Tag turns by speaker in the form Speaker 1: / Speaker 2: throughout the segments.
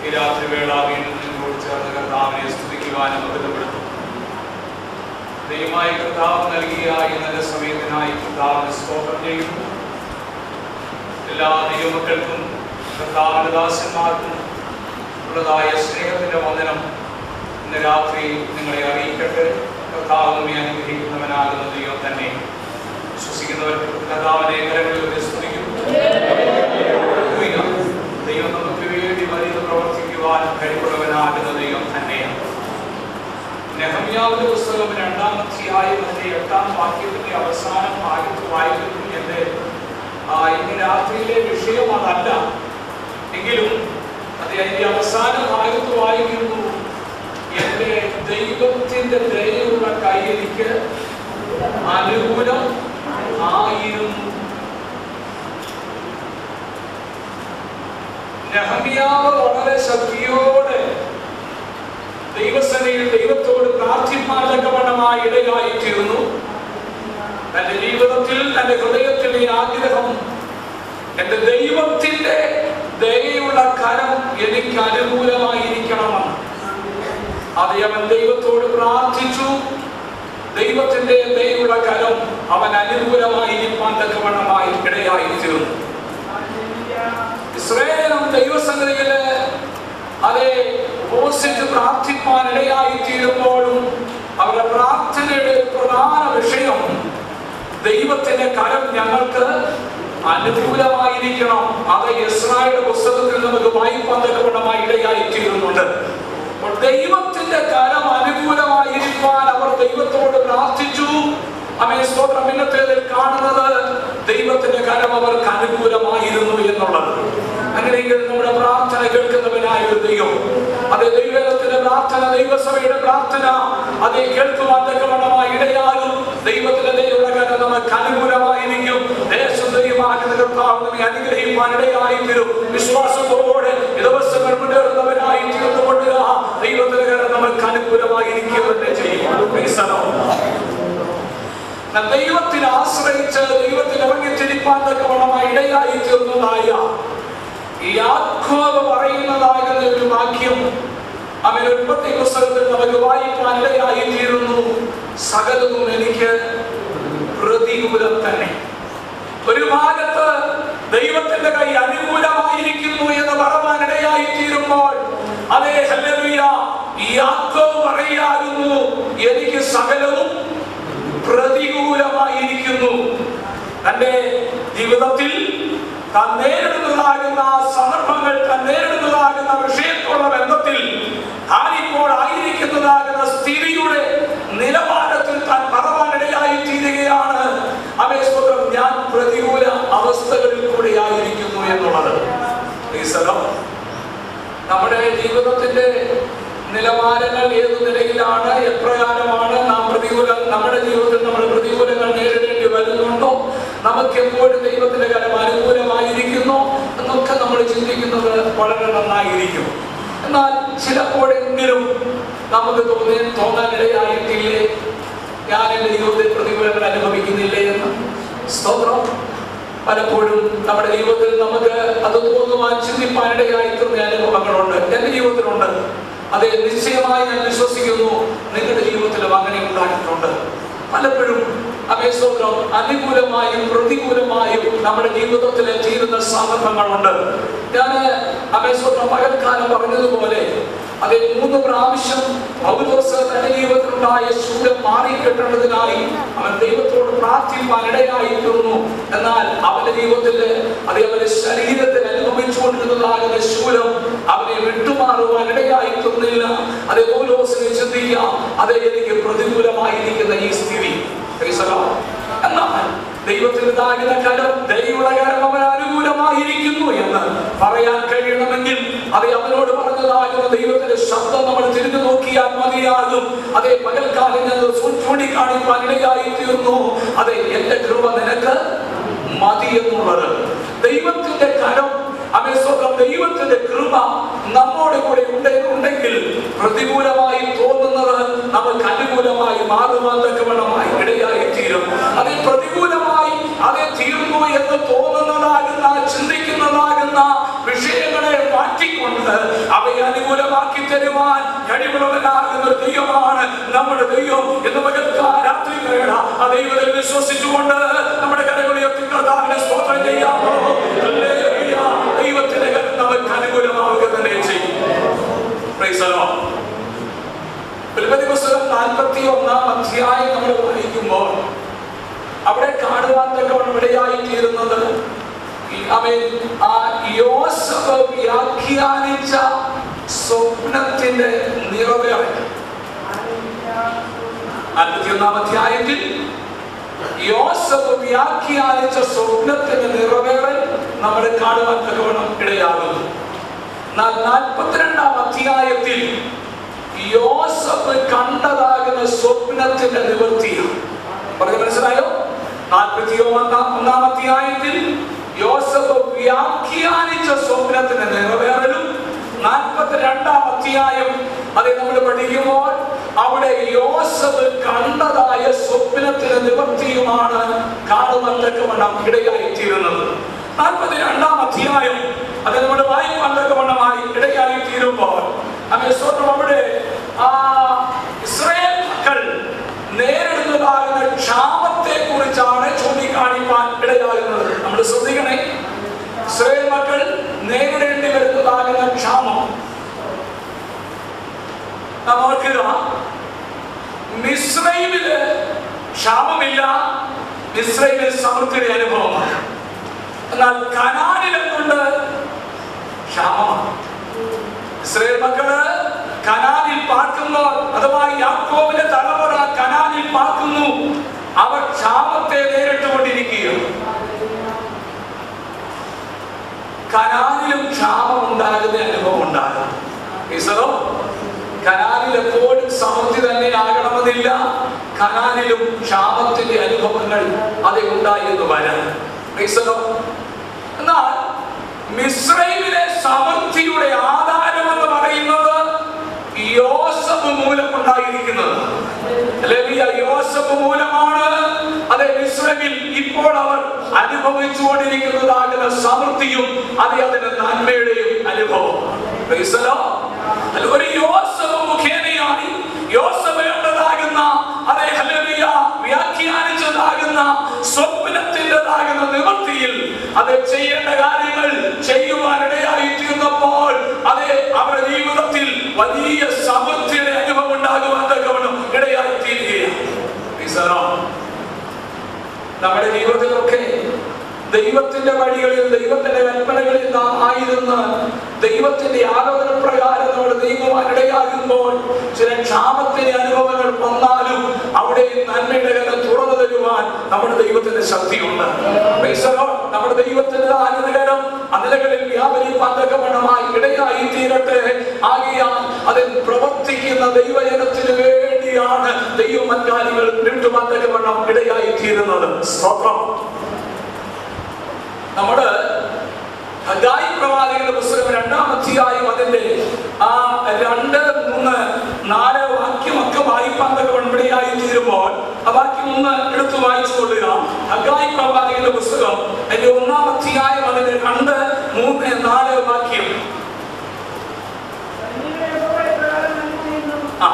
Speaker 1: ഈ രാത്രി വേള വീണ്ടും നിങ്ങളോട് ചേർന്ന് കർത്താവിനെ സ്തുതിക്കുവാനും അഭിതപ്പെടുത്തും ദൈവമായ കർത്താവ് നൽകിയ ഈ നല്ല സമയത്തിനായി കർത്താവിന് സ്തോത്രം ചെയ്യുന്നു എല്ലാ ദൈവമക്കൾക്കും കർത്താവിന്റെ ദാസന്മാർക്കും ഉള്ളതായ സ്നേഹത്തിന്റെ വന്ദനം ഇന്ന് രാത്രി നിങ്ങളെ അറിയിക്കട്ടെ കർത്താവ് നമ്മെ അനുഗ്രഹിക്കുന്നവനാകുന്ന ദൈവം തന്നെ വിശ്വസിക്കുന്നവർ കർത്താവിനെ കരങ്ങളിൽ സ്തുതിക്കുന്നു ഹല്ലേലൂയ. ദൈവം നമുക്ക് വേണ്ടി വലിയ പ്രവർത്തിക്കുവാൻ കഴിവുള്ളവനാകുന്ന ദൈവം തന്നെയാണ് നെഹമ്യാവിന്റെ പുസ്തകം രണ്ടാം അധ്യായം അതിന്റെ എട്ടാം വാക്യത്തിന്റെ അവസാനം ഭാഗത്ത് വായിക്കുന്നു എന്റെ ആ, ഇന്ന് രാത്രിയിലെ വിഷയം അതല്ല എങ്കിലും അത് അതിന്റെ അവസാന ഭാഗത്ത് വായിക്കുന്നു എന്റെ ദൈവത്തിന്റെ ദയുള്ള കൈ എനിക്ക് അനുകൂലം ആയിരുന്നു നെഹമ്യാവ് വളരെ ശക്തിയോടെ ദൈവസനയിൽ ദൈവത്തോട് പ്രാർത്ഥിപ്പാൻ തക്കവണ്ണമായി ഇടയായി തീർന്നു തന്റെ ജീവിതത്തിൽ തന്റെ ഹൃദയത്തിൽ ഈ ആഗ്രഹം എന്റെ ദൈവത്തിന്റെ ദയയുള്ള കരം എനിക്ക് അനുകൂലമായിരിക്കണമെന്ന് അത് അവൻ ദൈവത്തോട് പ്രാർത്ഥിച്ചു ദൈവത്തിന്റെ ദയയുള്ള കരം അവൻ അനുകൂലമായിരിക്കാൻ തക്കവണ്ണമായി ഇടയായി തീർന്നു ഇസ്രയേലും ദൈവസന്നിധിയില് അതെ ഉപവസിച്ച് പ്രാർത്ഥിപ്പാൻ ഇടയായി തീരുമ്പോഴും അവരുടെ പ്രാർത്ഥനയുടെ ഒരു പ്രധാന വിഷയം ദൈവത്തിന്റെ കരം ഞങ്ങൾക്ക് അനുകൂലമായിരിക്കണം അത് ഇസ്രായേൽ പുസ്തകത്തിൽ നമുക്ക് വായിപ്പാൻ തക്കവണ്ണമായി ഇടയായി തീരുന്നുണ്ട് അപ്പോൾ ദൈവത്തിന്റെ കരം അനുകൂലമായിരിക്കാൻ അവർ ദൈവത്തോട് പ്രാർത്ഥിച്ചു അമേ സ്തോത്രം ഇന്നത്തേതിൽ കാണുന്നത് ദൈവത്തിന്റെ കരം അവർക്ക് അനുകൂലമായിരുന്നു എന്നുള്ളത് അങ്ങനെയെങ്കിൽ നമ്മുടെ പ്രാർത്ഥന കേൾക്കുന്നവനായ ഒരു ദൈവം അതേ ദൈവത്തിന്റെ പ്രാർത്ഥന ദൈവസഭയുടെ പ്രാർത്ഥന അതേ കേൾക്കുവാൻ തക്കവണ്ണമായി ഇടയാകും ദൈവത്തിന്റെ ദൈവയുടെ കരം നമുക്ക് അനുകൂലമായിരിക്കും ദേശം ദൈവമാകുന്ന കർത്താവ് നമ്മെ അനുഗ്രഹിക്കാൻ ഇടയായി തീരും വിശ്വാസത്തോടെ ഈ ദിവസങ്ങൾ മുന്നേറുന്നവനായി തീർന്നുകൊണ്ട് ആ ദൈവത്തിന്റെ കരം നമുക്ക് അനുകൂലമായിരിക്കുക തന്നെ ചെയ്യും Praise the Lord. എന്നാൽ ദൈവത്തിൽ ആശ്രയിച്ച് ദൈവത്തിൽ ഇറങ്ങിത്തിരിപ്പാൻ തക്കവണ്ണമായി ഇടയായി തീർന്നതായ ഈ യാക്കോബ് പറയുന്നതാകുന്ന ഒരു വാക്യം അവൻ ഉൽപ്പത്തി പുസ്തകത്തിൽ നമുക്ക് വായിക്കാൻ ഇടയായി തീരുന്നു സകലതും എനിക്ക് പ്രതികൂലം തന്നെ ഒരു ഭാഗത്ത് ദൈവത്തിന്റെ കൈ അനുകൂലമായിരിക്കുന്നു എന്ന് പറയാൻ ഇടയായി തീരുമ്പോൾ അതേ ഹല്ലേലൂയ ഈ യാക്കോബ് പറയാകുന്നു എനിക്ക് സകലവും പ്രതികൂലമായിരിക്കുന്നു തന്റെ ജീവിതത്തിൽ താൻ നേരിടുന്നതാകുന്ന സന്ദർഭങ്ങൾ താൻ നേരിടുന്നതാകുന്ന വിഷയത്തോടുള്ള ബന്ധത്തിൽ താൻ ഇപ്പോൾ ആയിരിക്കുന്നതാകുന്ന സ്ഥിതിയുടെ നിലവാരത്തിൽ താൻ പറവാനിടയായി തീരുകയാണ് അവയെ സ്വന്തം ഞാൻ പ്രതികൂല അവസ്ഥകളിൽ കൂടെ ആയിരിക്കുന്നു എന്നുള്ളത് Praise the Lord. നമ്മുടെ ജീവിതത്തിന്റെ നിലവാരങ്ങൾ ഏത് നിലയിലാണ് എപ്രകാരമാണ് നാം പ്രതികൂലം നമ്മുടെ ജീവിതത്തിൽ നമ്മൾ പ്രതികൂലങ്ങൾ നേരിടേണ്ടി വരുന്നുണ്ടോ നമുക്ക് എപ്പോഴും ദൈവത്തിന്റെ കരം അനുകൂലമായിരിക്കുന്നു എന്നൊക്കെ നമ്മൾ ചിന്തിക്കുന്നത് വളരെ നന്നായിരിക്കും എന്നാൽ ചിലപ്പോഴെങ്കിലും നമുക്ക് തോന്നി തോന്നാനിടയായിട്ടില്ലേ ഞാൻ എൻ്റെ ജീവിതത്തിൽ പ്രതികൂലങ്ങൾ അനുഭവിക്കുന്നില്ലേ എന്ന് സ്തോത്രം പലപ്പോഴും നമ്മുടെ ജീവിതത്തിൽ നമുക്ക് അത് തോന്നുവാൻ ചിന്തിപ്പാനിടയായി തീർന്ന അനുഭവങ്ങളുണ്ട് എൻ്റെ ജീവിതത്തിലുണ്ട് അത് നിശ്ചയമായി ഞാൻ വിശ്വസിക്കുന്നു നിങ്ങളുടെ ജീവിതത്തിലും അങ്ങനെ ഉണ്ടായിട്ടുണ്ട് പലപ്പോഴും അപേക്ഷോത്രം അനുകൂലമായും പ്രതികൂലമായും നമ്മുടെ ജീവിതത്തിൽ തീരുന്ന സന്ദർഭങ്ങളുണ്ട് ഞാൻ അപേക്ഷോത്രം പകൽക്കാലം പറഞ്ഞതുപോലെ അതേ മൂന്ന് പ്രാവശ്യം പൗലോസ് തന്റെ ജീവിതത്തിലുണ്ടായ ശൂലം മാറിക്കിട്ടേണ്ടതിനായി അവൻ ദൈവത്തോട് പ്രാർത്ഥിപ്പാൻ ഇടയായി തീർന്നു എന്നാൽ അവന്റെ ജീവിതത്തിൽ അതേ അവന്റെ ശരീരത്തിൽ അനുഭവിച്ചുകൊണ്ടിരുന്നതാകുന്ന ശൂലം അവനെ വിട്ടുമാറുവാൻ ഇടയായി തീർന്നില്ല അതേ പൗലോസിനെ ചിന്തിക്കാം അതേ എനിക്ക് പ്രതികൂലമായിരിക്കുന്ന ഈ സ്ഥിതി Praise the Lord. എന്നാൽ ദൈവത്തിൻ്റെതാകുന്ന കരം ദൈവയുടെ കരം അവൻ അനുകൂലമായിരിക്കുന്നു എന്ന് പറയാൻ കഴിയണമെങ്കിൽ അത് അവനോട് പറഞ്ഞതാകുന്ന ദൈവത്തിന്റെ ശബ്ദം നമ്മൾ തിരിഞ്ഞു നോക്കിയാൽ മതിയാകും അതേ പകൽക്കാലം ഞാൻ ചൂണ്ടിക്കാണിക്കാൻ ഇടയായി തീർന്നു അതെ എന്റെ കൃപ നിനക്ക് മതി എന്നുള്ളത് ദൈവത്തിന്റെ കരം അവൻ സ്വന്തം ദൈവത്തിന്റെ കൃപ നമ്മോട് കൂടെ ഉണ്ട് ഉണ്ടെങ്കിൽ പ്രതികൂലമായി തോന്നുന്നത് നമുക്ക് അനുകൂലമായി മാറുവാൻ തക്കവണ്ണമായി ഇടയായി തീരും അത് പ്രതികൂലമായി അത് തീർന്നു എന്ന് തോന്നുന്നതാകുന്ന ചിന്തിക്കുന്നതാകുന്ന വിഷയങ്ങളെ മാറ്റിക്കൊണ്ട് അവയെ അനുകൂലമാക്കി തരുവാൻ കഴിവുള്ളവനാകുന്ന ഒരു ദൈവമാണ് നമ്മുടെ ദൈവം എന്ന് പകർത്താൻ രാത്രി വേള ആ ദൈവത്തിൽ വിശ്വസിച്ചുകൊണ്ട് നമ്മുടെ കരകളുയർത്തി കർത്താവിനെ സ്തോത്രം ചെയ്യാമോ ഹല്ലേലൂയ. ദൈവത്തിന്റെ കരം നമുക്ക് അനുകൂലമാവുക തന്നെ ചെയ്യും Praise the Lord. ഉൽപ്പത്തി പുസ്തകം നാൽപ്പത്തി ഒന്നാം അധ്യായം നമ്മൾ വായിക്കുമ്പോൾ അവിടെ കാണുവാൻ തക്കവണ്ണം ഇടയായി തീരുന്നത് ഈ അവൻ ആ യോസഫ് വ്യാഖ്യാനിച്ച സ്വപ്നത്തിന്റെ നിറവേറൽ നാൽപ്പത്തിയൊന്നാം അധ്യായത്തിൽ യോസഫ് വ്യാഖ്യാനിച്ച സ്വപ്നത്തിന്റെ നിറവേറൽ നമ്മൾ കാണുവാൻ തക്കവണ്ണം ഇടയാകുന്നു എന്നാൽ നാൽപ്പത്തിരണ്ടാം അധ്യായത്തിൽ യോസഫ് കണ്ടതാകുന്ന സ്വപ്നത്തിന്റെ നിവൃത്തിയാണ് പറഞ്ഞു മനസ്സിലായോ നാൽപ്പത്തി ഒന്നാം ഒന്നാം അധ്യായത്തിൽ യോസഫ് വ്യാഖ്യാനിച്ച സ്വപ്നത്തിന്റെ നിറവേറലും നാൽപ്പത്തിരണ്ടാം അധ്യായം അത് നമ്മൾ പഠിക്കുമ്പോൾ അവിടെ യോസഫ് കണ്ടതായ സ്വപ്നത്തിന്റെ നിവൃത്തിയുമാണ് കാണുവാൻ തക്കവണ്ണം ഇടയായി തീരുന്നത് നാൽപ്പത്തിരണ്ടാം അധ്യായം അത് നമ്മുടെ വായിപ്പാൻ തക്കവണ്ണമായി ഇടയായി തീരുമ്പോൾ അങ്ങനെ സ്വന്തം അവിടെ ആ ഇസ്രായേൽ മക്കൾ നേരിടുന്നതാകുന്ന ക്ഷാമത്തെ കുറിച്ചാണ് ചൂണ്ടിക്കാണിക്കാൻ ഇടയാകുന്നത് നമ്മൾ ശ്രദ്ധിക്കണേ ഇസ്രായേൽ മക്കൾ നേരിടേണ്ടി വരുന്നതാകുന്ന ക്ഷാമം നാം ഓർക്കുക മിശ്രൈമില് ക്ഷാമമില്ല മിശ്രൈമിൽ സമൃദ്ധിയുടെ അനുഭവമാണ് എന്നാൽ കനാനിൽ എന്തുണ്ട് ക്ഷാമമാണ് ഇസ്രയേൽ മക്കള് കനാനിൽ പാർക്കുമ്പോൾ അഥവാ യാക്കോബിന്റെ തലമുറ കനാനിൽ പാർക്കുന്നു അവർ ക്ഷാമത്തെ നേരിട്ടുകൊണ്ടിരിക്കുകയാണ് കനാലിലും ക്ഷാമം ഉണ്ടാകുന്ന അനുഭവം ഉണ്ടാകും ഈശ്വരോ കനാലിൽ എപ്പോഴും സമൃദ്ധി തന്നെ ആകണമെന്നില്ല കനാലിലും ക്ഷാമത്തിന്റെ അനുഭവങ്ങൾ അത് ഉണ്ടായി എന്ന് വരാം ഈശ്വരോ എന്നാൽ മിശ്രൈമിലെ സമൃദ്ധിയുടെ ആധാരം എന്ന് പറയുന്നത് യോസഫ് മൂലം ഉണ്ടായിരിക്കുന്നത് ലെവിയ യോസഫ് മൂലമാണ് അതെ മിശ്രമിൽ ഇപ്പോൾ അവർ അനുഭവിച്ചുകൊണ്ടിരിക്കുന്നതാകുന്ന സമൃദ്ധിയും അതെ അതിന്റെ നന്മയുടെയും അനുഭവം Praise the Lord. അല്ല, ഒരു യോസഫ് മുഖേനയായി യോസഫ് കണ്ടതാകുന്ന അതെ ഹല്ലേലൂയ വ്യാഖ്യാനിച്ചതാകുന്ന സ്വപ്നത്തിൻ്റെതാകുന്ന നിവൃത്തിയിൽ അത് ചെയ്യേണ്ട കാര്യങ്ങൾ ചെയ്യുവാനിടയായി തീർന്നപ്പോൾ അതെ അവരുടെ ജീവിതത്തിൽ വലിയ സമൃദ്ധിയുടെ അനുഭവം ഉണ്ടാകുവാൻ തക്കവണ്ണം ഇടയായി തീരുകയാണ് Praise the Lord. നമ്മുടെ ജീവിതത്തിലൊക്കെ ദൈവത്തിന്റെ വഴികളിൽ ദൈവത്തിന്റെ കൽപ്പനകളിൽ നാം ആയിരുന്ന് ദൈവത്തിന്റെ ആലോചന പ്രകാരം നമ്മൾ നീങ്ങുവാനിടയാകുമ്പോൾ ചില ക്ഷാമത്തിന്റെ അനുഭവങ്ങൾ വന്നാലും അവിടെ നന്മയുടെ കരം തുറന്നു തരുവാൻ നമ്മുടെ ദൈവത്തിന്റെ ശക്തിയുണ്ട് Praise the Lord. നമ്മുടെ ദൈവത്തിന്റെ അനുകരം അതിലകളിൽ വ്യാപരിപ്പാൻ തക്കവണ്ണമായി ഇടയായി തീരട്ടെ ആകിയാൽ അതിൽ പ്രവർത്തിക്കുന്ന ദൈവജനത്തിന് വേണ്ടിയാണ് ദൈവം അക്കാര്യങ്ങൾ നീട്ടുവാൻ തക്കവണ്ണം ഇടയായി തീരുന്നത് സ്തോത്രം നമ്മുടെ ഹഗായി പ്രവാചകന്റെ പുസ്തകം രണ്ടാം അധ്യായം അതിന്റെ ആ രണ്ട് മൂന്ന് നാല് വാക്യമൊക്കെ വായിപ്പാൻ തക്കവണ്ണിടയായി തീരുമ്പോൾ ആ വാക്യം ഒന്ന് എടുത്തു വായിച്ചു കൊള്ളുക ഹഗായി പ്രവാചകന്റെ പുസ്തകം അതിന്റെ ഒന്നാം അധ്യായം അതിന്റെ രണ്ട് മൂന്ന് നാല് വാക്യം ആ.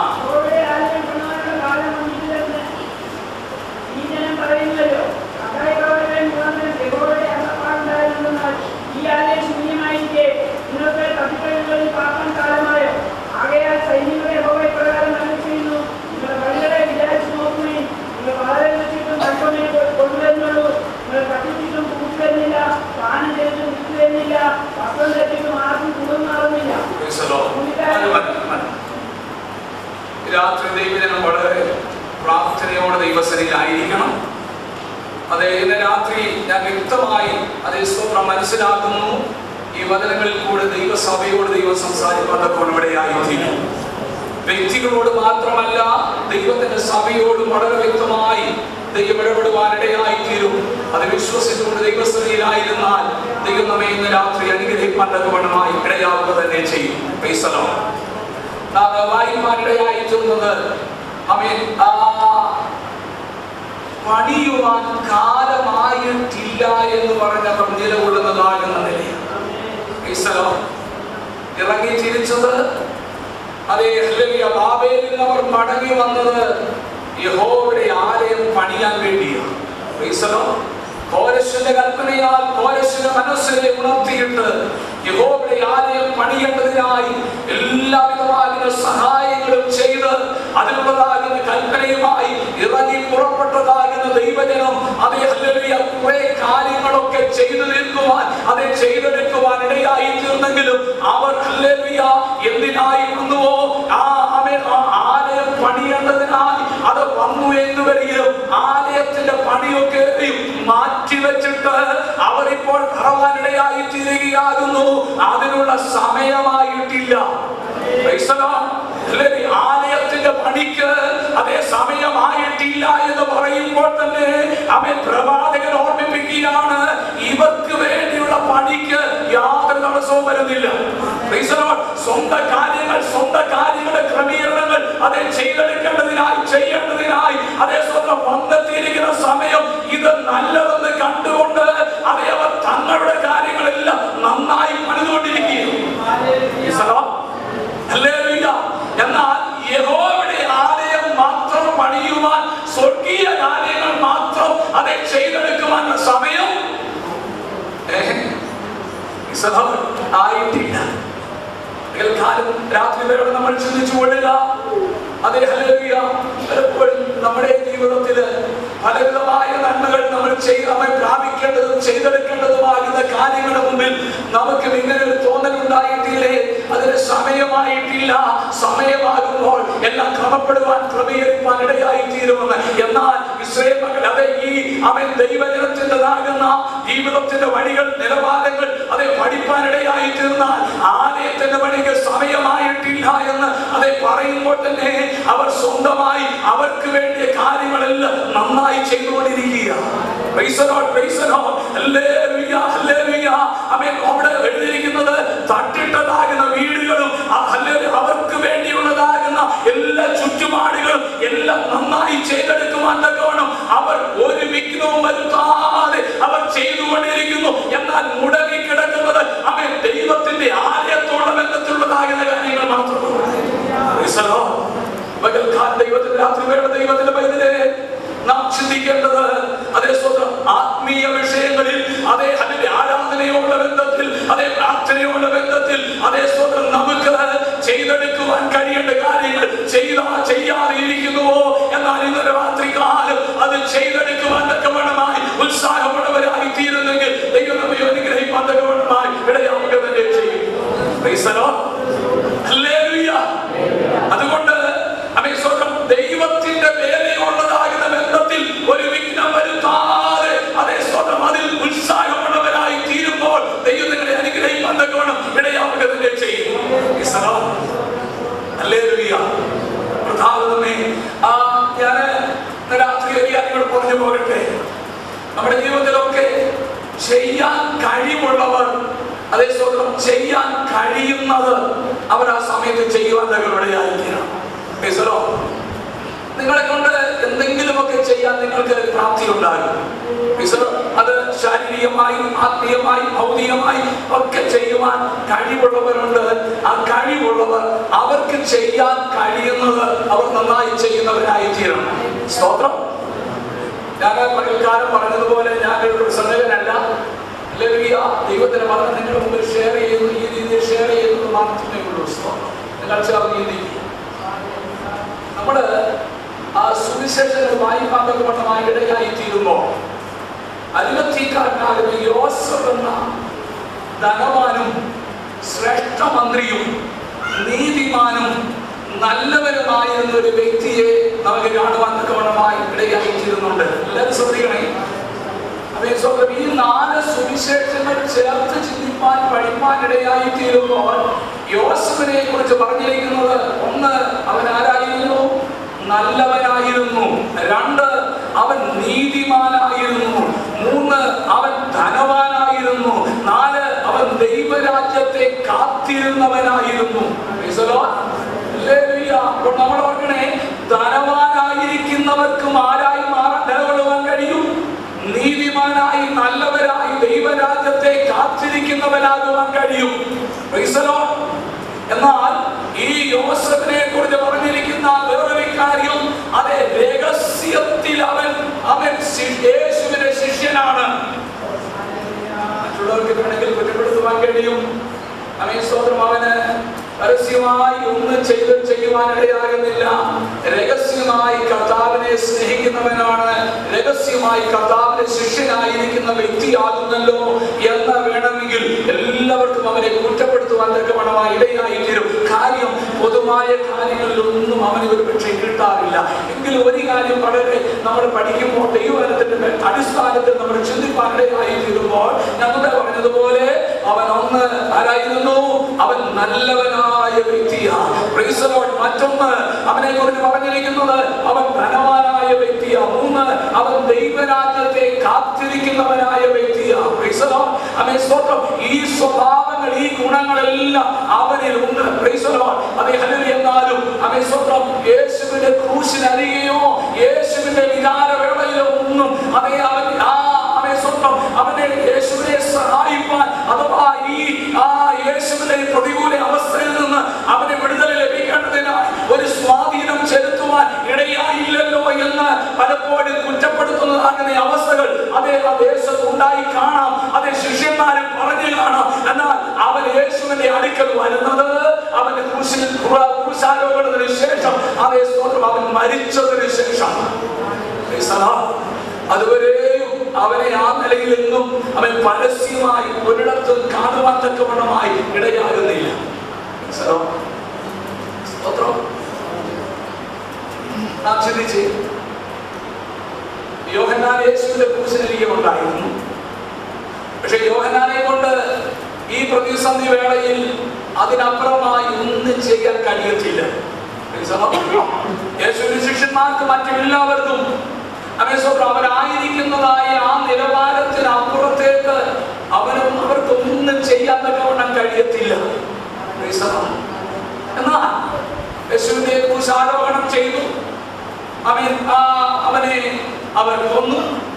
Speaker 1: Praise the Lord. മതി, മതി, മതി. രാത്രി ദൈവജനം വളരെ പ്രാർത്ഥനയോടെ ദൈവസനയിലായിരിക്കണം അതെ ഇന്ന് രാത്രി ഞാൻ വ്യക്തമായി അതേ സ്തോത്രം മനസ്സിലാക്കുന്നു ഈ വചനങ്ങളിൽ കൂടെ ദൈവസഭയോട് ദൈവം സംസാരിക്കാത്തപ്പോൾ ഇവിടെയായിത്തീരും വ്യക്തികളോട് മാത്രമല്ല ദൈവത്തിന്റെ സഭയോടും വളരെ വ്യക്തമായി ദൈവം ഇടപെടുവാനിടയായി തീരും അത് വിശ്വസിച്ചുകൊണ്ട് ദൈവസ്ഥിതിയിലായിരുന്നാൽ ദൈവം നമ്മെ ഇന്ന് രാത്രി അനുഗ്രഹിക്കാൻ തക്കവണ്ണമായി ഇടയാവുക തന്നെ ചെയ്യും പൈസലോ നാം വായിപ്പാനിടയായി തീർന്നത് അവൻ ആ പണിയുവാൻ കാലമായിട്ടില്ല എന്ന് പറഞ്ഞവർ നിലകൊള്ളുന്നതാകുന്ന നിലയാണ് ഈശ്വരോ ഇറങ്ങി തിരിച്ചത് അതേ ഹല്ലേലൂയ ബാബേലിൽ നിന്ന് അവർ മടങ്ങി വന്നത് യഹോവയുടെ ആലയം പണിയാൻ വേണ്ടിയാണ് Praise the Lord. കോരശിന്റെ കൽപ്പനയാൽ കോരശിന്റെ മനസ്സിനെ ഉണർത്തിയിട്ട് യഹോവയുടെ ആലയം പണിയേണ്ടതിനായി എല്ലാവിധമാകുന്ന സഹായങ്ങളും ചെയ്ത് അതിനുള്ളതാകുന്ന കൽപ്പനയുമായി ഇറങ്ങി പുറപ്പെട്ടതാകുന്ന ദൈവജനം അതേ ഹല്ലേലൂയ കുറെ കാര്യങ്ങളൊക്കെ ചെയ്തു തീർക്കുവാൻ അത് ചെയ്തെടുക്കുവാൻ ഇടയായി തീർന്നെങ്കിലും അവർ ഹല്ലേലൂയ എന്തിനായി വന്നുവോ ആ അവൻ ആ ആലയം പണിയേണ്ടതിനായി അത് വന്നു എന്ന് വരികയും ആലയത്തിന്റെ പണിയൊക്കെയും മാറ്റിവെച്ചിട്ട് അവർ ഇപ്പോൾ ഭഗവാനിടയായി തീരുകയാകുന്നു അതിനുള്ള സമയമായിട്ടില്ല Praise the Lord. ഹല്ലേലൂയ. ആലയത്തിന്റെ പണിക്ക് അതേ സമയമായിട്ടില്ല എന്ന് പറയുമ്പോൾ തന്നെ അവൻ പ്രവാചകൻ ഓർമ്മിപ്പിക്കുകയാണ് ഇവർക്ക് വേണ്ടിയുള്ള പണിക്ക് യാതൊരു തടസ്സവും വരുന്നില്ല Praise the Lord. സ്വന്തം കാര്യങ്ങൾ സ്വന്തം കാര്യങ്ങളുടെ ക്രമീകരണങ്ങൾ അതെ ചെയ്തെടുക്കേണ്ടതിനായി ചെയ്യേണ്ടതിനായി അതേ സ്വന്തം വന്നെത്തിയിരിക്കുന്ന സമയം ഇത് നല്ലതെന്ന് കണ്ടുകൊണ്ട് അതേ അവർ തങ്ങളുടെ കാര്യങ്ങളെല്ലാം നന്നായി പണിതുകൊണ്ടിരിക്കുകയും Praise the Lord. ഹല്ലേലൂയ. എന്നാൽ യഹോവയുടെ ആലയം മാത്രം പണിയുവാൻ സ്വർഗീയ കാര്യങ്ങൾ മാത്രം അതെ ചെയ്തെടുക്കുവാനുള്ള സമയം ഏഹ്, ഇസഹാവ് ആയിട്ടില്ല പകൽക്കാലം രാത്രി വരെ നമ്മൾ ചിന്തിച്ചു കൊള്ളുക അതേ ഹല്ലേലൂയ പലപ്പോഴും നമ്മുടെ ജീവിതത്തില് പലവിധമായ നന്മകൾ നമ്മൾ ചെയ്ത് നമ്മൾ പ്രാപിക്കേണ്ടതും ചെയ്തെടുക്കേണ്ടതുമാകുന്ന കാര്യങ്ങളുടെ മുമ്പിൽ നമുക്ക് ഇങ്ങനെ ഒരു തോന്നൽ ഉണ്ടായിട്ടില്ലേ അതിന് സമയമായിട്ടില്ല സമയമാകുമ്പോൾ എല്ലാം ക്രമപ്പെടുവാൻ ക്രമീകരിക്കാൻ ഇടയായി തീരുമെന്ന് എന്നാൽ ഇസ്രയേൽ മക്കൾ അതെ ഈ അവൻ ദൈവജനത്തിൻ്റെതാകുന്ന ജീവിതത്തിന്റെ വഴികൾ നിലവാരങ്ങൾ അതെ പഠിപ്പാൻ ഇടയായി തീർന്നാൽ ആലയത്തിന്റെ വഴിക്ക് സമയമായിട്ടില്ല എന്ന് അതെ പറയുമ്പോൾ തന്നെ അവർ സ്വന്തമായി അവർക്ക് വേണ്ടിയ കാര്യങ്ങളെല്ലാം നന്നായി ചെയ്തുകൊണ്ടിരിക്കുക Praise the Lord, praise the Lord. Hallelujah, hallelujah. ആമേൻ. അവിടെ എഴുതിയിരിക്കുന്നത് തട്ടിട്ടതാകുന്ന വീടുകളും ആ ഹല്ലേലൂയ അവർക്ക് വേണ്ടിയുള്ളതാകുന്ന എല്ലാ ചുറ്റുപാടുകളും എല്ലാം നന്നായി ചെയ്തെടുക്കുവാൻ തക്കവണ്ണം അവർ ഒരു വിഘ്നവും വരുത്താതെ അവർ ചെയ്തുകൊണ്ടിരിക്കുന്നു എന്നാൽ മുടങ്ങി കിടക്കുന്നത് അവൻ ദൈവത്തിന്റെ ആലയത്തോടെ ബന്ധത്തിലുള്ളതാകുന്ന കാര്യങ്ങൾ മാത്രമാണ് Praise the Lord. പകൽക്കാലം ദൈവത്തിന്റെ രാത്രി വേണ്ട ദൈവത്തിന്റെ പൈതലേ നാം ചിന്തിക്കേണ്ടത് അതേ സ്വന്തം ആത്മീയ വിഷയങ്ങളിൽ അതേ അതിന്റെ ആരാധനയോടുള്ള ബന്ധത്തിൽ അതേ പ്രാർത്ഥനയോടുള്ള ബന്ധത്തിൽ അതേ സ്വന്തം നമുക്ക് ചെയ്തെടുക്കുവാൻ കഴിയേണ്ട കാര്യങ്ങൾ ചെയ്താ ചെയ്യാതെ ഇരിക്കുന്നുവോ എന്നാൽ ഇന്നലെ രാത്രി കാലം അത് ചെയ്തെടുക്കുവാൻ തക്കവണ്ണമായി ഉത്സാഹമുള്ളവരായി തീരുന്നെങ്കിൽ ദൈവം നമ്മെ അനുഗ്രഹിക്കാൻ തക്കവണ്ണമായി ഇടയാവുക തന്നെ ചെയ്യും Praise the Lord. Hallelujah. അതുകൊണ്ട് അവൻ സ്വന്തം ദൈവത്തിന്റെ വേലയുള്ളതാകുന്ന ബന്ധത്തിൽ ഒരു വിഘ്നം വരുത്താതെ അതേ സ്വന്തം അതിൽ ഉത്സാഹമുള്ളവരായി തീരുമ്പോൾ ദൈവം നിങ്ങളെ അനുഗ്രഹിക്കാൻ തക്കവണ്ണം ഇടയാവുക തന്നെ ചെയ്യും Praise the Lord. Hallelujah. കർത്താവേ, ആ ഞാന് ഇന്ന് രാത്രി ഒരു കാര്യങ്ങൾ പറഞ്ഞു പോകട്ടെ നമ്മുടെ ജീവിതത്തിലൊക്കെ ചെയ്യാൻ കഴിവുള്ളവർ അതേ സ്വന്തം ചെയ്യാൻ കഴിയുന്നത് അവർ ആ സമയത്ത് ചെയ്യുവാൻ തകരുടെയായിരിക്കണം നിങ്ങളെ കൊണ്ട് എന്തെങ്കിലുമൊക്കെ ചെയ്യാൻ നിങ്ങൾക്ക് പ്രാപ്തി ഉണ്ടാകും ഈശ്വരൻ അത് ശാരീരികമായും ആത്മീയമായും ഭൗതികമായും ഒക്കെ ചെയ്യുവാൻ കഴിവുള്ളവരുണ്ട് ആ കഴിവുള്ളവർ അവർക്ക് ചെയ്യാൻ കഴിയുന്നത് അവർ നന്നായി ചെയ്യുന്നവരായി തീരണം സ്തോത്രം ഞാൻ പകൽക്കാലം പറഞ്ഞതുപോലെ ഞാൻ ഒരു പ്രസംഗകനല്ല ലഭിക്കുക ദൈവത്തിന് പറഞ്ഞ് നിങ്ങളുടെ മുമ്പിൽ ഷെയർ ചെയ്യുന്നു ഈ രീതിയിൽ ഷെയർ ചെയ്യുന്നത് മാത്രമേ ഉള്ളൂ സ്തോത്രം നിങ്ങൾ ചേർന്നിരിക്കുക നമ്മള് ആ സുവിശേഷങ്ങൾ വായിക്കാൻ തക്കവണ്ണമായി ഇടയായി തീരുമ്പോൾ അരുമത്തിക്കാരനാകുന്ന യോസഫ് എന്ന ധനവാനും ശ്രേഷ്ഠ മന്ത്രിയും നീതിമാനും നല്ലവരുമായിരുന്ന ഒരു വ്യക്തിയെ നമുക്ക് കാണുവാൻ തക്കവണ്ണമായി ഇടയായി തീരുന്നുണ്ട് എല്ലാവരും ശ്രദ്ധിക്കണേ അതേ സ്വന്തം ഈ നാല് സുവിശേഷങ്ങൾ ചേർത്ത് ചിന്തിപ്പാൻ പഠിപ്പാൻ ഇടയായി തീരുമ്പോൾ യോസഫിനെ കുറിച്ച് പറഞ്ഞിരിക്കുന്നത് ഒന്ന് അവൻ ആരായിരുന്നു നല്ലവനായിരുന്നു രണ്ട് അവൻ നീതിമാനായിരുന്നു മൂന്ന് അവൻ ധനവാനായിരുന്നു നാല് അവൻ ദൈവരാജ്യത്തെ കാത്തിരുന്നവനായിരുന്നു Praise the Lord. Hallelujah. അപ്പോൾ നമ്മൾ ഓർക്കണേ ധനവാനായിരിക്കുന്നവർക്കും ആരായി മാറാൻ നിലകൊള്ളുവാൻ കഴിയും നീതിമാനായി നല്ലവരായി ദൈവരാജ്യത്തെ കാത്തിരിക്കുന്നവനാകുവാൻ കഴിയും Praise the Lord. എന്നാൽ ഈ യോസഫിനെ കുറിച്ച് പറഞ്ഞിരിക്കുന്ന വേറൊരു കാര്യം അതെ രഹസ്യത്തിൽ അവൻ അവൻ ശി- യേശുവിന്റെ ശിഷ്യനാണ് മറ്റുള്ളവർക്ക് വേണമെങ്കിൽ കുറ്റപ്പെടുത്തുവാൻ കഴിയും അവൻ സ്വന്തം അവന് പരസ്യമായി ഒന്നും ചെയ്ത് ചെയ്യുവാനിടയാകുന്നില്ല രഹസ്യമായി കർത്താവിനെ സ്നേഹിക്കുന്നവനാണ് രഹസ്യമായി കർത്താവിന്റെ ശിഷ്യനായിരിക്കുന്ന വ്യക്തിയാകുന്നല്ലോ എന്ന് വേണമെങ്കിൽ എല്ലാവർക്കും അവനെ കുറ്റപ്പെടുത്തുവാൻ തക്കവണ്ണമായി ഇടയായി തീരും കാര്യം പൊതുവായ കാര്യങ്ങളിലൊന്നും അവന് ഒരു പക്ഷേ കിട്ടാറില്ല എങ്കിലും ഒരു കാര്യം വളരെ നമ്മൾ പഠിക്കുമ്പോൾ ദൈവവനത്തിന്റെ അടിസ്ഥാനത്തിൽ നമ്മൾ ചിന്തിപ്പാനിടയായി തീരുമ്പോൾ ഞങ്ങളുടെ പറഞ്ഞതുപോലെ അവൻ ഒന്ന് ആരായിരുന്നു അവൻ നല്ലവനായ വ്യക്തിയാണ് Praise the Lord. മറ്റൊന്ന് അവനെ കുറിച്ച് പറഞ്ഞിരിക്കുന്നത് അവൻ ധനവാനായ വ്യക്തിയാണ് മൂന്ന് അവൻ ദൈവരാജ്യത്തെ കാത്തിരിക്കുന്നവനായ വ്യക്തിയാണ് Praise the Lord. അവൻ സ്തോത്രം ഈ സ്വഭാവങ്ങൾ ഈ ഗുണങ്ങളെല്ലാം അവനിൽ ഉണ്ട് Praise the Lord. അവൻ ഹല്ലേലൂയ എന്നാലും അവൻ സ്വന്തം യേശുവിന്റെ ക്രൂശിനരികെയോ യേശുവിന്റെ വികാരവേളയിലോ ഒന്നും അവയെ അവൻ ആ അവനെ സ്വന്തം അവനെ യേശുവിനെ സഹായിപ്പാൻ അഥവാ ഈ ആ യേശുവിന്റെ ഈ പ്രതികൂല അവസ്ഥയിൽ നിന്ന് അവന് വിടുതൽ ലഭിക്കേണ്ടതിനായി ഒരു സ്വാധീനം ചെലുത്തുവാൻ ഇടയായില്ലല്ലോ എന്ന് പലപ്പോഴും കുറ്റപ്പെടുത്തുന്നതാകുന്ന അവസ്ഥകൾ അതേ ആ ദേശത്ത് ഉണ്ടായി കാണാം അതേ ശിഷ്യന്മാരും പറഞ്ഞു കാണാം എന്നാൽ അവൻ യേശുവിന്റെ അടുക്കൽ വരുന്നത് അവന്റെ ക്രൂശിൽ ക്രൂശാരോപണത്തിന് ശേഷം അതേ സ്തോത്രം അവൻ മരിച്ചതിന് ശേഷം Praise the Lord. അതുവരെയും അവനെ ആ നിലയിൽ നിന്നും അവൻ പരസ്യമായി ഒരിടത്തും കാണുവാൻ തക്കവണ്ണമായി ഇടയാകുന്നില്ല Praise the Lord. സ്തോത്രം നാം ചിന്തിച്ച് യോഹന്നാൻ യേശുവിന്റെ ക്രൂശിനരികെ ഉണ്ടായിരുന്നു പക്ഷെ യോഹന്നാനെ കൊണ്ട് ഈ പ്രതിസന്ധി വേളയിൽ അതിനപ്പുറമായി ഒന്നും ചെയ്യാൻ കഴിയത്തില്ല യേശുവിന്റെ ശിഷ്യന്മാർക്ക് മറ്റെല്ലാവർക്കും അമേശ്വരം അവരായിരിക്കുന്നതായ ആ നിലവാരത്തിന് അപ്പുറത്തേക്ക് അവരും അവർക്കൊന്നും ചെയ്യാൻ തക്കവണ്ണം കഴിയത്തില്ല Praise the Lord. എന്നാൽ യേശുവിനെ കുറിച്ച് ആരോപണം ചെയ്തു അവൻ ആ അവനെ അവർ കൊന്നു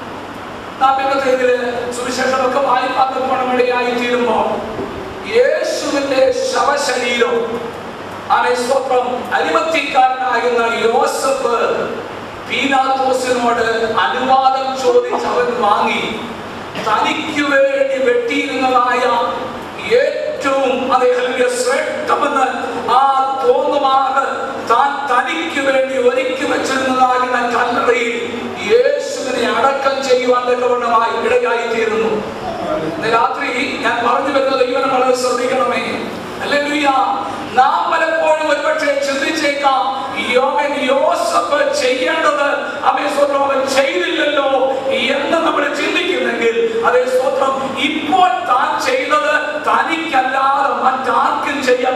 Speaker 1: നാം ഇന്നത്തെ ഇതില് സുവിശേഷമൊക്കെ വായിപ്പാക്കപ്പെടാൻ ഇടയായി തീരുമ്പോൾ യേശുവിന്റെ ശവശരീരം അവനെ സ്വത്രം അരിമത്തിക്കാരനാകുന്ന യോസഫ് പീലാത്തോസിനോട് അനുവാദം ചോദിച്ച് അവൻ വാങ്ങി തനിക്ക് വേണ്ടി വെട്ടിയിരുന്നതായ ഏറ്റവും അദ്ദേഹത്തിന്റെ ശ്രേഷ്ഠമെന്ന് ആ തോന്നുമാറ് താൻ തനിക്ക് വേണ്ടി ഒരുക്കി വെച്ചിരുന്നതാകുന്ന കല്ലറയിൽ യേശുവിനെ അടക്കം ചെയ്യുവാൻ തക്കവണ്ണമായി ഇടയായിത്തീരുന്നു ഇന്ന് രാത്രി ഞാൻ പറഞ്ഞു വരുന്നത് ദൈവം വളരെ ശ്രദ്ധിക്കണമേ ഹല്ലേലൂയ നാം പലപ്പോഴും ഒരുപക്ഷെ ചിന്തിച്ചേക്കാം യോവൻ യോസഫ് ചെയ്യേണ്ടത് അവൻ സ്വന്തം അവൻ ചെയ്തില്ലല്ലോ എന്ന് നമ്മൾ ചിന്തിക്കുന്നെങ്കിൽ അതേ സ്വന്തം ഇപ്പോൾ താൻ ചെയ്തത് തനിക്കല്ലാതെ മറ്റാർക്കും ചെയ്യാൻ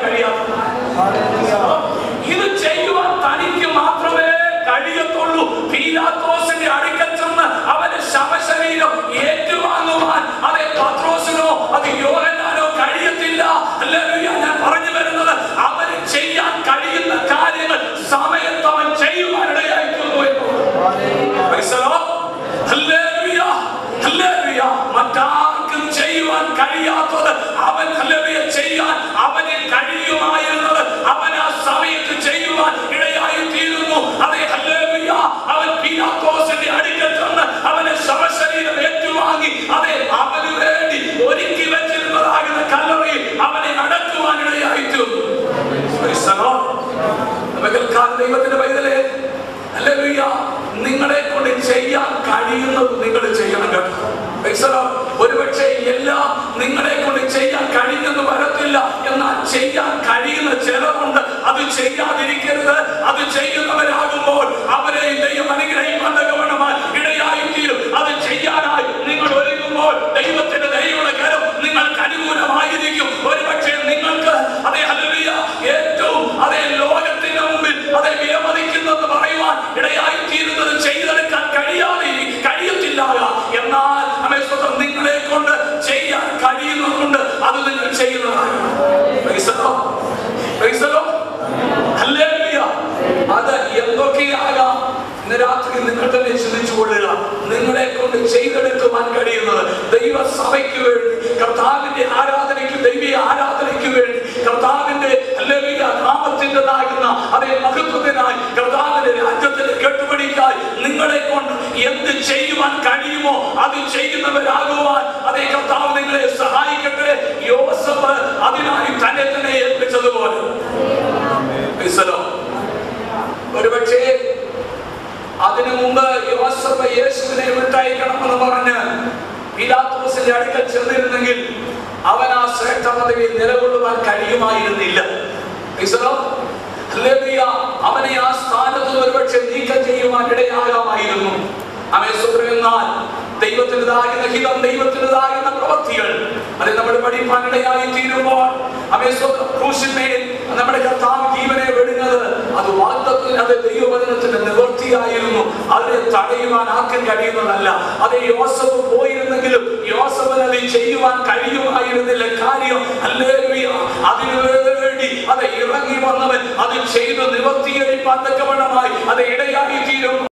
Speaker 1: കഴിയാത്തതാണ് ഇത് ചെയ്യുവാൻ തനിക്ക് മാത്രമേ കഴിയത്തുള്ളൂ പീലാത്തോസിന്റെ അടുക്കൽ ചെന്ന് അവന്റെ ശവശരീരം ഏറ്റുവാങ്ങുവാൻ അതേ പത്രോസിനോ അത് യോഹന്നാനോ കഴിയത്തില്ല ഹല്ലേലൂയ ഞാൻ പറഞ്ഞു വരുന്നത് അവന് ചെയ്യാൻ കഴിയുന്ന കാര്യങ്ങൾ സമയത്ത് അവൻ ചെയ്യുവാനിടയായിത്തീർന്നു എന്നുള്ളത് Praise the Lord. Hallelujah. Hallelujah. മറ്റാർക്കും ചെയ്യുവാൻ കഴിയാത്തത് അവൻ ഹല്ലേലൂയ ചെയ്യാൻ അവന് കഴിയുമായിരുന്നത് അവൻ ആ സമയത്ത് ചെയ്യുവാൻ ഇടയായി തീരുന്നു അതെ ഹല്ലേലൂയ അവൻ പീലാത്തോസിന്റെ അടുക്കൽ ചെന്ന് അവനെ ശവശരീരം ഏറ്റുവാങ്ങി അതെ അവന് വേണ്ടി ഒരുക്കി വെച്ചിരുന്നതാകുന്ന കല്ലറയിൽ അവനെ അടക്കുവാൻ ഇടയായി തീർന്നു Praise the Lord. പകൽക്കാലം ദൈവത്തിന്റെ പൈതലേ ഹല്ലേലൂയ നിങ്ങളെ കൊണ്ട് ചെയ്യാൻ കഴിയുന്നത് നിങ്ങൾ ചെയ്യണം കേട്ടോ Praise the Lord. ഒരുപക്ഷെ എല്ലാം നിങ്ങളെ കൊണ്ട് ചെയ്യാൻ കഴിഞ്ഞെന്ന് വരത്തില്ല എന്നാൽ ചെയ്യാൻ കഴിയുന്ന ചിലരുണ്ട് അത് ചെയ്യാതിരിക്കരുത് അത് ചെയ്യുന്നവരാകുമ്പോൾ അവരെ ദൈവം അനുഗ്രഹിക്കാൻ തക്കവണ്ണമായി ഇടയായി തീരും അത് ചെയ്യാനായി നിങ്ങൾ ഒരുങ്ങുമ്പോൾ ദൈവത്തിന്റെ ദൈവയുടെ കരം നിങ്ങൾക്ക് അനുകൂലമായിരിക്കും ഒരുപക്ഷെ നിങ്ങൾക്ക് അതേ ഹല്ലേലൂയ ഏറ്റവും അതേ ലോകത്തിന്റെ മുമ്പിൽ അതേ വിലമതിക്കുന്നത് പറയുവാൻ ഇടയായി തീരുന്നത് ചെയ്തെടുക്കാൻ കഴിയാതെ കഴിയത്തില്ലാകാം എന്നാൽ അമേ സ്വന്തം നിങ്ങളെ കൊണ്ട് ചെയ്യാൻ കഴിയുന്നതുകൊണ്ട് അത് നിങ്ങൾ ചെയ്യുന്നതാണ് Praise the Lord. Praise the Lord. Hallelujah. അത് എന്തൊക്കെയാകാം ഇന്ന് രാത്രി നിങ്ങൾ തന്നെ ചിന്തിച്ചു കൊള്ളുക നിങ്ങളെ കൊണ്ട് ചെയ്തെടുക്കുവാൻ കഴിയുന്നത് ദൈവസഭയ്ക്ക് വേണ്ടി കർത്താവിന്റെ ആരാധനയ്ക്ക് ദൈവീയ ആരാധനയ്ക്ക് വേണ്ടി കർത്താവിന്റെ അല്ലേ അത് ചെയ്യുന്നവരാകുവാൻ അതേ കർത്താവ് നിങ്ങളെ സഹായിക്കട്ടെ യോസഫ് അതിനായി തന്നെ തന്നെ ഏൽപ്പിച്ചതുപോലെ Praise the Lord. ഒരുപക്ഷേ അതിനു മുമ്പ് യോസഫ് യേശുവിനെ വിട്ടയക്കണമെന്ന് പറഞ്ഞ് പിലാത്തോസിന്റെ അടുക്കൽ ചെന്നിരുന്നെങ്കിൽ അവൻ ആ ശ്രേഷ്ഠ പദവിയിൽ നിലകൊള്ളുവാൻ കഴിയുമായിരുന്നില്ല Praise the Lord. ഹല്ലേലൂയ. അവനെ ആ സ്ഥാനത്ത് നിന്ന് ഒരുപക്ഷെ നീക്കം ചെയ്യുവാൻ ഇടയാകാമായിരുന്നു അവൻ എന്നാൽ ദൈവത്തിൻ്റെതാകുന്ന ഹിതം ദൈവത്തിൻ്റെതാകുന്ന പ്രവൃത്തികൾ അത് നമ്മൾ പഠിപ്പാൻ ഇടയായി തീരുമ്പോൾ അവൻ ക്രൂശിന്മേൽ നമ്മുടെ കർത്താവ് ജീവനെ വെടുന്നത് അത് വാഗ്ദത്തിൽ അത് ദൈവവചനത്തിന്റെ നിവൃത്തിയായിരുന്നു അതിനെ തടയുവാൻ ആർക്കും കഴിയുന്നതല്ല അത് യോസഫ് പോയിരുന്നെങ്കിലും യോസഫിന് അത് ചെയ്യുവാൻ കഴിയുമായിരുന്നില്ല കാര്യം ഹല്ലേലൂയ. അതിനു വേണ്ടി അത് ഇറങ്ങി വന്നവൻ അത് ചെയ്ത് നിവർത്തീകരിപ്പാൻ തക്കവണ്ണമായി അത് ഇടയായി